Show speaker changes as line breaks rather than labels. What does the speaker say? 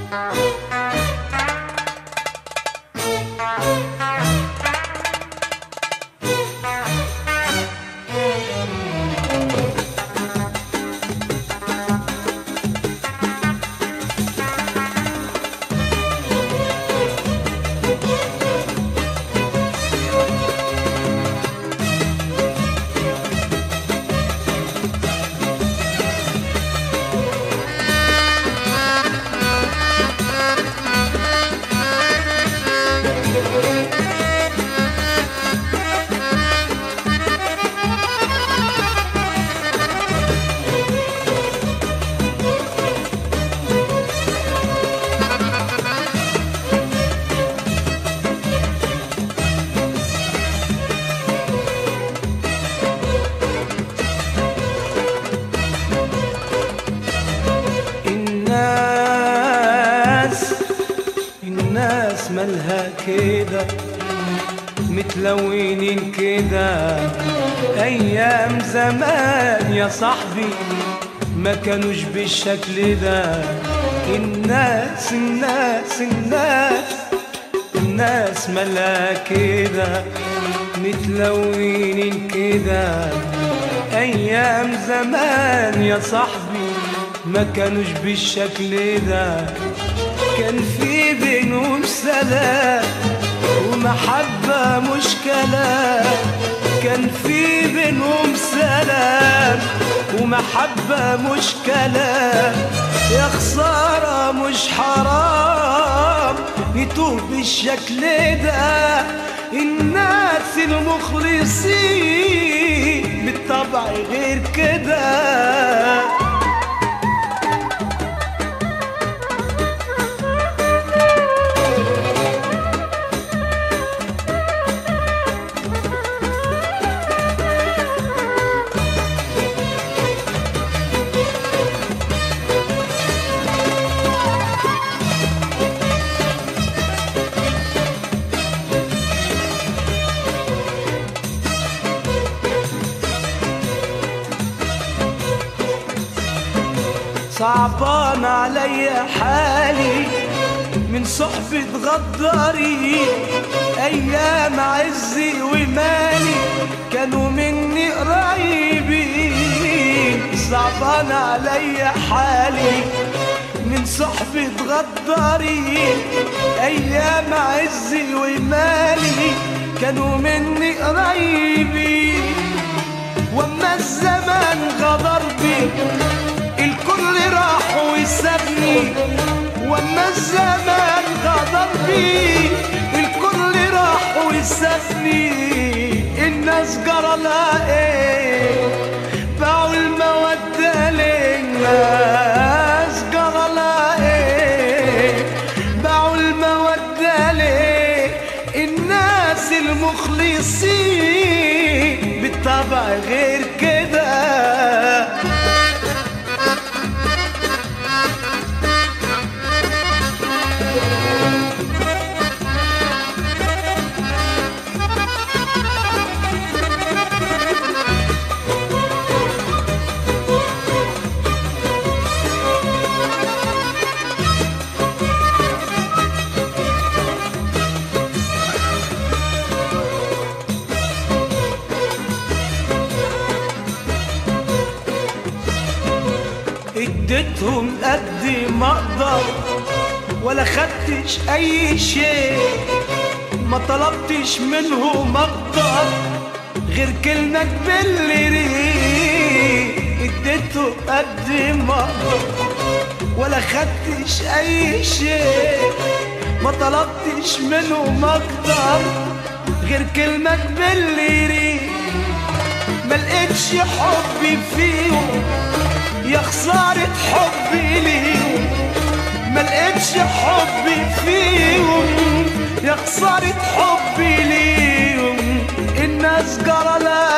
الناس الناس مالها كده متلونين كده ايام زمان يا صاحبي ما كانوش بالشكل ده الناس الناس الناس الناس مالها كده متلونين كده ايام زمان يا صاحبي ما كانوش بالشكل ده كان في بينهم سلام ومحبة مش كلام كان في بينهم سلام ومحبة مش كلام يا خسارة مش حرام يتوه بالشكل ده الناس المخلصين بالطبع غير كده صعبان عليا حالي من صحبة غداري أيام عزي ومالي كانوا مني قريبين صعبان عليا حالي من صحبة غداري أيام عزي ومالي كانوا مني قريبين وأما الزمان غدر بي الكل راح وسابني واما الزمان غدر بي الكل راح وسابني الناس جرى لها ايه باعوا المودة للناس جرى لها ايه باعوا المودة ليه الناس المخلصين بالطبع غير كده اديتهم قد ما اقدر ولا خدتش اي شيء ما طلبتش منهم اقدر غير كلمة تبل ريق اديتهم قد ما اقدر ولا خدتش اي شيء ما طلبتش منهم اكتر غير كلمة تبل ريق ما لقيتش حبي فيهم يا خسارة حبي ليهم ما لقيتش حبي فيهم يا خسارة حبي ليهم الناس جرى لها